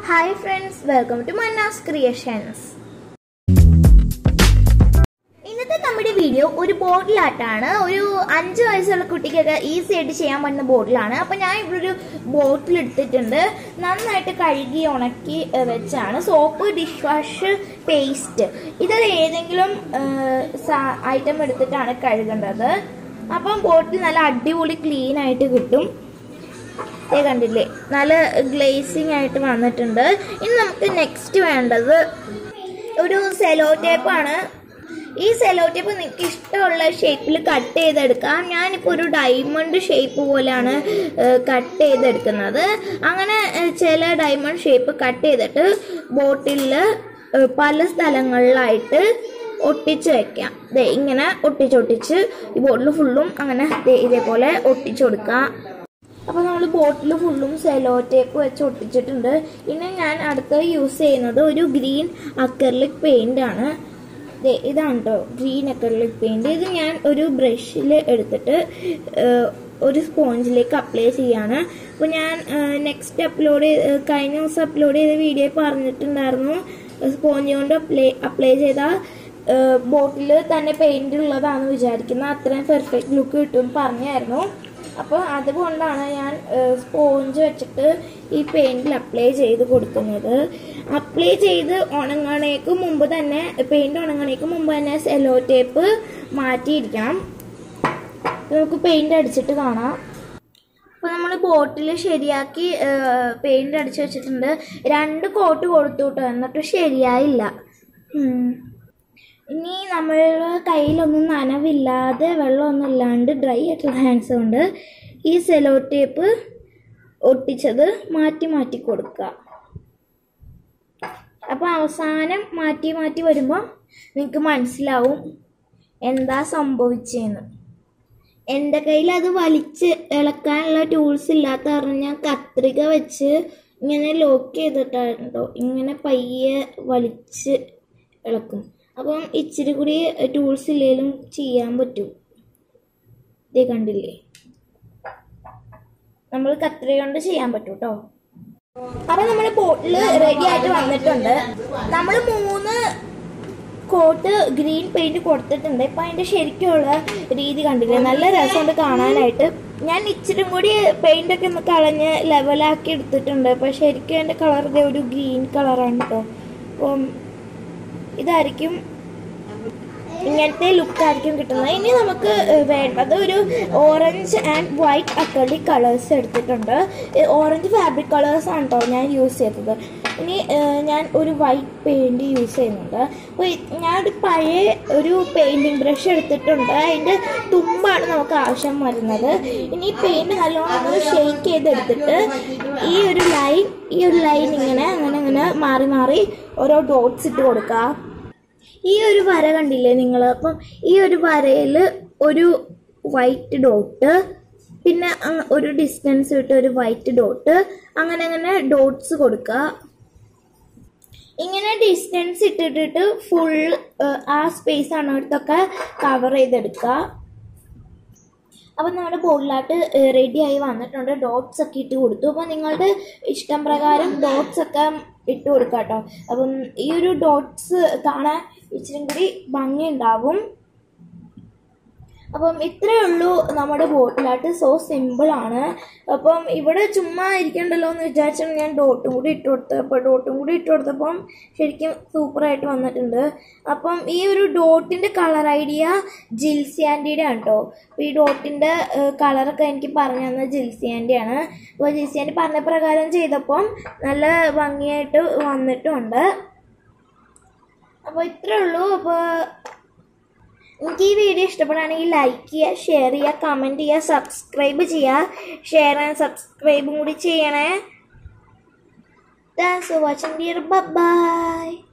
Hi friends welcome to Manna's creations ഇന്നത്തെ നമ്മുടെ video ഒരു ബോട്ടിലാട്ടാണ് ഒരു അഞ്ച് വയസ്സുള്ള കുട്ടിക്കൊക്കെ ഈസി ആയിട്ട് ചെയ്യാൻ പറ്റുന്ന ബോട്ടിലാണ് അപ്പം ഞാൻ ഇവിടെ ഒരു ബോട്ടിൽ എടുത്തിട്ടുണ്ട് നന്നായിട്ട് കഴുകി ഉണക്കി ഏഹ്, വെച്ചാണ് സോപ്പ് ഡിഷ് വാഷ് പേസ്റ്റ് ഇതിൽ ഏതെങ്കിലും ഐറ്റം എടുത്തിട്ടാണ് കഴുകേണ്ടത് അപ്പം ബോട്ടിൽ നല്ല അടിപൊളി ക്ലീൻ ആയിട്ട് കിട്ടും ദേ കണ്ടില്ലേ നല്ല ഗ്ലേസിങ് ആയിട്ട് വന്നിട്ടുണ്ട് ഇനി നമുക്ക് നെക്സ്റ്റ് വേണ്ടത് ഒരു സെലോ ടേപ്പാണ് ഈ സെലോ ടേപ്പ് നിങ്ങൾക്ക് ഇഷ്ടമുള്ള ഷേപ്പിൽ കട്ട് ചെയ്തെടുക്കാം ഞാനിപ്പോൾ ഒരു ഡയമണ്ട് ഷേപ്പ് പോലെയാണ് കട്ട് ചെയ്തെടുക്കുന്നത് അങ്ങനെ ഏഹ്, ചില ഡയമണ്ട് ഷേപ്പ് കട്ട് ചെയ്തിട്ട് ബോട്ടിലിൽ പല സ്ഥലങ്ങളിലായിട്ട് ഒട്ടിച്ച് വെക്കാം ദേ ഇങ്ങനെ ഒട്ടിച്ചൊട്ടിച്ച് ഈ ബോട്ടിൽ ഫുള്ളും അങ്ങനെ ദേ ഇതേപോലെ ഒട്ടിച്ചു കൊടുക്കാം അപ്പോൾ നമ്മൾ ബോട്ടിൽ ഫുള്ളും സെലോ ടേപ്പ് വെച്ച് ഒട്ടിച്ചിട്ടുണ്ട് ഇനി ഞാൻ അടുത്ത് യൂസ് ചെയ്യുന്നത് ഒരു ഗ്രീൻ അക്കർലിക് പെയിന്റ് ആണ് ദേ ഇതാണ് കേട്ടോ ഗ്രീൻ അക്കർലിക് പെയിന്റ് ഇത് ഞാൻ ഒരു ബ്രഷിൽ എടുത്തിട്ട് ഏഹ്, ഒരു സ്പോഞ്ചിലേക്ക് അപ്ലൈ ചെയ്യാണ് അപ്പോൾ ഞാൻ നെക്സ്റ്റ് അപ്ലോഡ് കഴിഞ്ഞ ദിവസം അപ്ലോഡ് ചെയ്ത വീഡിയോ പറഞ്ഞിട്ടുണ്ടായിരുന്നു സ്പോഞ്ച് കൊണ്ട് അപ്ലൈ അപ്ലൈ ചെയ്താൽ ബോട്ടിൽ തന്നെ പെയിന്റ് ഉള്ളതാണെന്ന് വിചാരിക്കുന്നത് അത്രയും പെർഫെക്റ്റ് ലുക്ക് കിട്ടും പറഞ്ഞായിരുന്നു അപ്പോൾ അതുകൊണ്ടാണ് ഞാൻ സ്പോഞ്ച് വെച്ചിട്ട് ഈ പെയിന്റിൽ അപ്ലൈ ചെയ്ത് കൊടുക്കുന്നത് അപ്ലൈ ചെയ്ത് ഉണങ്ങണേക്ക് മുമ്പ് തന്നെ പെയിന്റ് ഉണങ്ങണേക്ക് മുമ്പ് തന്നെ സെലോ ടേപ്പ് മാറ്റിയിരിക്കണം നമുക്ക് പെയിന്റ് അടിച്ചിട്ട് കാണാം അപ്പോൾ നമ്മൾ ബോട്ടിൽ ശരിയാക്കി പെയിന്റ് അടിച്ച് വെച്ചിട്ടുണ്ട് രണ്ട് കോട്ട് കൊടുത്തു കേട്ടോ എന്നിട്ട് ശരിയായില്ല ഉം. ഇനി നമ്മൾ കയ്യിലൊന്നും നനവില്ലാതെ വെള്ളമൊന്നും ഇല്ലാണ്ട് ഡ്രൈ ആയിട്ടുള്ള ഹാൻഡ്സ് കൊണ്ട് ഈ സെലോ ടേപ്പ് ഒട്ടിച്ചത് മാറ്റി മാറ്റി കൊടുക്കുക അപ്പോൾ അവസാനം മാറ്റി മാറ്റി വരുമ്പോൾ നിങ്ങൾക്ക് മനസ്സിലാവും എന്താ സംഭവിച്ചതെന്ന് എൻ്റെ കയ്യിൽ അത് വലിച്ച് ഇളക്കാനുള്ള ടൂൾസ് ഇല്ലാത്ത കാരണം ഞാൻ കത്രിക വെച്ച് ഇങ്ങനെ ലോക്ക് ചെയ്തിട്ടായിരുന്നു ഇങ്ങനെ പയ്യെ വലിച്ച് ഇളക്കും അപ്പം ഇച്ചിരി കൂടി ടൂൾസ് ഇല്ലെങ്കിലും ചെയ്യാൻ പറ്റും ഇതേ കണ്ടില്ലേ നമ്മൾ കത്രിക കൊണ്ട് ചെയ്യാൻ പറ്റും കേട്ടോ അപ്പൊ നമ്മുടെ ബോട്ടിൽ റെഡി ആയിട്ട് വന്നിട്ടുണ്ട് നമ്മൾ മൂന്ന് കോട്ട് ഗ്രീൻ പെയിന്റ് കൊടുത്തിട്ടുണ്ട് ഇപ്പൊ അതിന്റെ ശരിക്കുള്ള രീതി കണ്ടില്ലേ നല്ല രസമുണ്ട് കാണാനായിട്ട് ഞാൻ ഇച്ചിരി കൂടി പെയിന്റ് ഒക്കെ ഒന്ന് കളഞ്ഞ് ലെവലാക്കി എടുത്തിട്ടുണ്ട് അപ്പൊ ശരിക്കും അതിന്റെ കളർ ഒരു ഗ്രീൻ കളറാണ് കേട്ടോ അപ്പം ഇതായിരിക്കും ഇങ്ങനത്തെ ലുക്ക് ആയിരിക്കും കിട്ടുന്നത് ഇനി നമുക്ക് ഏഹ്, വേണ്ടത് ഒരു orange and white acrylic colours എടുത്തിട്ടുണ്ട് ഓറഞ്ച് ഫാബ്രിക് കളേഴ്സ് ആണ് കേട്ടോ ഞാൻ യൂസ് ചെയ്തത് ഇനി ഏഹ്, ഞാൻ ഒരു വൈറ്റ് പെയിന്റ് യൂസ് ചെയ്യുന്നുണ്ട് അപ്പോൾ ഞാൻ ഒരു പഴയ ഒരു പെയിന്റിങ് ബ്രഷ് എടുത്തിട്ടുണ്ട് അതിൻ്റെ തുമ്പാണ് നമുക്ക് ആവശ്യം വരുന്നത് ഇനി പെയിന്റ് നല്ലോണം ഷെയ്ക്ക് ചെയ്തെടുത്തിട്ട് ഈ ഒരു ലൈൻ ഈ ഒരു ലൈൻ ഇങ്ങനെ അങ്ങനെ അങ്ങനെ മാറി മാറി ഓരോ ഡോട്ട്സ് ഇട്ട് കൊടുക്കുക ഈ ഒരു വര കണ്ടില്ലേ നിങ്ങൾ അപ്പം ഈ ഒരു വരയിൽ ഒരു വൈറ്റ് ഡോട്ട് പിന്നെ അങ് ഒരു ഡിസ്റ്റൻസ് വിട്ട് ഒരു വൈറ്റ് ഡോട്ട് അങ്ങനെ അങ്ങനെ ഡോട്ട്സ് കൊടുക്കുക ഇങ്ങനെ ഡിസ്റ്റൻസ് ഇട്ടിട്ടിട്ട് ഫുൾ ആ സ്പേസ് ആണോടത്തൊക്കെ കവർ ചെയ്തെടുക്കുക അപ്പം നമ്മുടെ ബോർഡിലായിട്ട് റെഡി ആയി വന്നിട്ടുണ്ട് ഡോട്ട്സ് ഒക്കെ ഇട്ട് കൊടുത്തു അപ്പം നിങ്ങളുടെ ഇഷ്ടം പ്രകാരം ഡോട്ട്സ് ഒക്കെ ഇട്ട് കൊടുക്കാം കേട്ടോ അപ്പം ഈ ഒരു ഡോട്ട്സ് കാണാൻ ഇച്ചിരി കൂടി ഭംഗിയുണ്ടാവും അപ്പം ഇത്രയേ ഉള്ളൂ നമ്മുടെ ബോട്ടിലായിട്ട് സോ സിമ്പിൾ ആണ് അപ്പം ഇവിടെ ചുമ്മാ ഇരിക്കണ്ടല്ലോ എന്ന് വിചാരിച്ചാണ് ഞാൻ ഡോട്ടും കൂടി ഇട്ട് കൊടുത്തത് അപ്പോൾ ഡോട്ടും കൂടി ഇട്ട് കൊടുത്തപ്പം ശരിക്കും സൂപ്പറായിട്ട് വന്നിട്ടുണ്ട് അപ്പം ഈ ഒരു ഡോട്ടിൻ്റെ കളർ ഐഡിയ ജിൽസി ആൻറ്റിയുടെ ആണ് കേട്ടോ അപ്പോൾ ഈ ഡോട്ടിൻ്റെ കളറൊക്കെ എനിക്ക് പറഞ്ഞു തന്നത് ജിൽസി ആൻറ്റിയാണ് അപ്പോൾ ജിൽസി ആൻറ്റി പറഞ്ഞ പ്രകാരം ചെയ്തപ്പം നല്ല ഭംഗിയായിട്ട് വന്നിട്ടുമുണ്ട് അപ്പോൾ ഇത്രേ ഉള്ളൂ അപ്പോൾ നിങ്ങൾക്ക് ഈ വീഡിയോ ഇഷ്ടപ്പെടുകയാണെങ്കിൽ ലൈക്ക് ചെയ്യുക ഷെയർ ചെയ്യുക കമൻറ്റ് ചെയ്യുക സബ്സ്ക്രൈബ് ചെയ്യുക ഷെയർ ആൻഡ് സബ്സ്ക്രൈബും കൂടി ചെയ്യണേ thanks for watching dear by